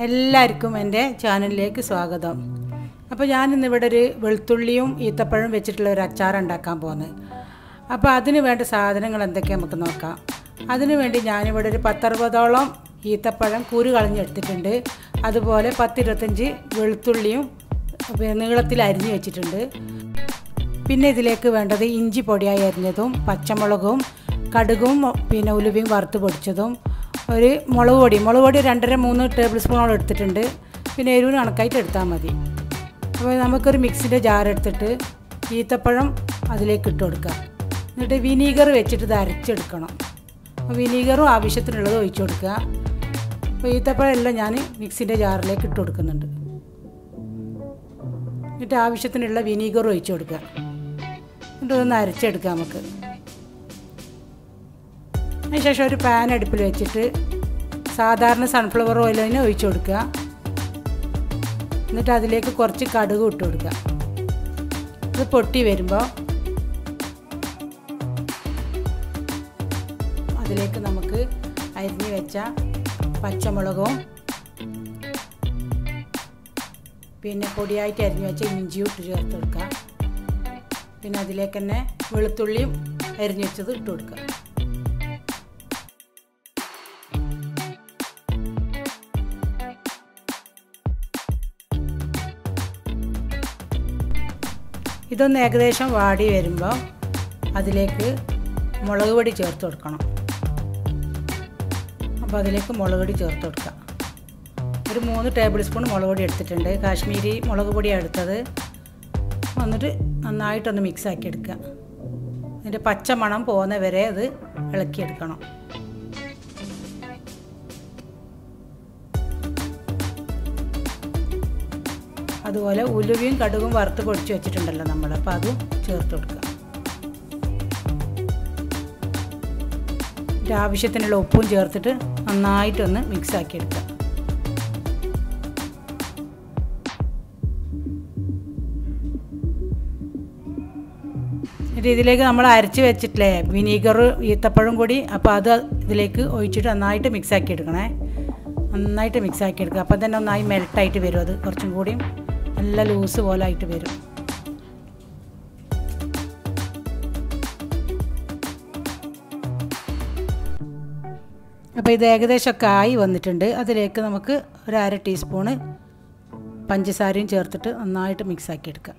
എല്ലാവർക്കും എൻ്റെ ചാനലിലേക്ക് സ്വാഗതം അപ്പോൾ ഞാനിന്നിവിടെ ഒരു വെളുത്തുള്ളിയും ഈത്തപ്പഴം വെച്ചിട്ടുള്ള ഒരു അച്ചാർ ഉണ്ടാക്കാൻ പോകുന്നത് അപ്പോൾ അതിന് വേണ്ട സാധനങ്ങൾ എന്തൊക്കെയാണ് നമുക്ക് നോക്കാം അതിന് വേണ്ടി ഞാനിവിടെ ഒരു പത്തറുപതോളം ഈത്തപ്പഴം കുരു കളഞ്ഞെടുത്തിട്ടുണ്ട് അതുപോലെ പത്തിരുപത്തഞ്ച് വെളുത്തുള്ളിയും പിന്നെ നീളത്തിൽ അരിഞ്ഞ് വെച്ചിട്ടുണ്ട് പിന്നെ ഇതിലേക്ക് വേണ്ടത് ഇഞ്ചി പൊടിയായി അരിഞ്ഞതും പച്ചമുളകും കടുകും പിന്നെ ഉലുവയും വറുത്ത് പൊടിച്ചതും ഒരു മുളക് പൊടി മുളക് പൊടി രണ്ടര മൂന്ന് ടേബിൾ സ്പൂണോളം എടുത്തിട്ടുണ്ട് പിന്നെ എരിവിന് കണക്കായിട്ട് എടുത്താൽ മതി അപ്പോൾ നമുക്കൊരു മിക്സിൻ്റെ ജാർ എടുത്തിട്ട് ഈത്തപ്പഴം അതിലേക്ക് ഇട്ട് കൊടുക്കുക എന്നിട്ട് വിനീഗർ വെച്ചിട്ട് ഇത് അരച്ചെടുക്കണം അപ്പോൾ വിനീഗറും ആവശ്യത്തിനുള്ളത് ഒഴിച്ചു കൊടുക്കുക അപ്പോൾ ഈത്തപ്പഴം എല്ലാം ഞാൻ മിക്സിൻ്റെ ജാറിലേക്ക് ഇട്ട് കൊടുക്കുന്നുണ്ട് എന്നിട്ട് ആവശ്യത്തിനുള്ള വിനീഗർ ഒഴിച്ചു കൊടുക്കുക എന്നിട്ട് ഒന്ന് അരച്ചെടുക്കാം നമുക്ക് അതിനുശേഷം ഒരു പാൻ അടുപ്പിൽ വെച്ചിട്ട് സാധാരണ സൺഫ്ലവർ ഓയിൽ തന്നെ ഒഴിച്ചു കൊടുക്കുക എന്നിട്ട് അതിലേക്ക് കുറച്ച് കടുക് ഇട്ട് കൊടുക്കുക ഇത് പൊട്ടി വരുമ്പോൾ അതിലേക്ക് നമുക്ക് അരിഞ്ഞ് വെച്ച പച്ചമുളകും പിന്നെ പൊടിയായിട്ട് അരിഞ്ഞ് വെച്ച ഇഞ്ചിയും ഇട്ട് ചേർത്ത് കൊടുക്കുക പിന്നെ അതിലേക്ക് തന്നെ വെളുത്തുള്ളിയും അരിഞ്ഞ് വെച്ചത് ഇട്ട് കൊടുക്കുക ഇതൊന്ന് ഏകദേശം വാടി വരുമ്പോൾ അതിലേക്ക് മുളക് പൊടി ചേർത്ത് കൊടുക്കണം അപ്പോൾ അതിലേക്ക് മുളക് പൊടി ചേർത്ത് കൊടുക്കുക ഒരു മൂന്ന് ടേബിൾ സ്പൂൺ മുളക് പൊടി എടുത്തിട്ടുണ്ട് കാശ്മീരി മുളക് പൊടിയാണ് എടുത്തത് എന്നിട്ട് നന്നായിട്ടൊന്ന് മിക്സ് ആക്കി എടുക്കുക അതിൻ്റെ പച്ച മണം പോകുന്ന വരെ അത് ഇളക്കിയെടുക്കണം അതുപോലെ ഉലുവയും കടുകും വറുത്ത് പൊടിച്ച് വെച്ചിട്ടുണ്ടല്ലോ നമ്മൾ അപ്പോൾ അതും ചേർത്ത് കൊടുക്കുക ആവശ്യത്തിനുള്ള ഉപ്പും ചേർത്തിട്ട് നന്നായിട്ടൊന്ന് മിക്സ് ആക്കി എടുക്കുക എന്നിട്ട് ഇതിലേക്ക് നമ്മൾ അരച്ച് വെച്ചിട്ടില്ലേ വിനീഗർ ഈത്തപ്പഴം കൂടി അപ്പോൾ അത് ഇതിലേക്ക് ഒഴിച്ചിട്ട് നന്നായിട്ട് മിക്സ് ആക്കി എടുക്കണേ നന്നായിട്ട് മിക്സ് ആക്കി എടുക്കുക അപ്പം തന്നെ ഒന്നായി മെൽട്ടായിട്ട് വരും അത് കുറച്ചും കൂടിയും നല്ല ലൂസ് പോലെ ആയിട്ട് വരും അപ്പോൾ ഇത് ഏകദേശമൊക്കെ ആയി വന്നിട്ടുണ്ട് അതിലേക്ക് നമുക്ക് ഒരു അര ടീസ്പൂണ് പഞ്ചസാരയും ചേർത്തിട്ട് നന്നായിട്ട് മിക്സ് ആക്കി എടുക്കുക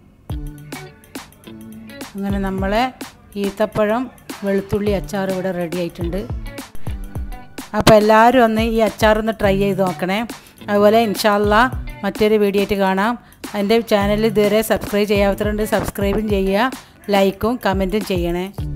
അങ്ങനെ നമ്മളെ ഈത്തപ്പഴം വെളുത്തുള്ളി അച്ചാർ ഇവിടെ റെഡി ആയിട്ടുണ്ട് അപ്പോൾ എല്ലാവരും ഒന്ന് ഈ അച്ചാറൊന്ന് ട്രൈ ചെയ്ത് നോക്കണേ അതുപോലെ ഇൻഷാല്ല മറ്റൊരു വീഡിയോ ആയിട്ട് കാണാം എൻ്റെ ചാനൽ ഇതുവരെ സബ്സ്ക്രൈബ് ചെയ്യാത്തവരുണ്ട് സബ്സ്ക്രൈബും ചെയ്യുക ലൈക്കും കമൻറ്റും ചെയ്യണേ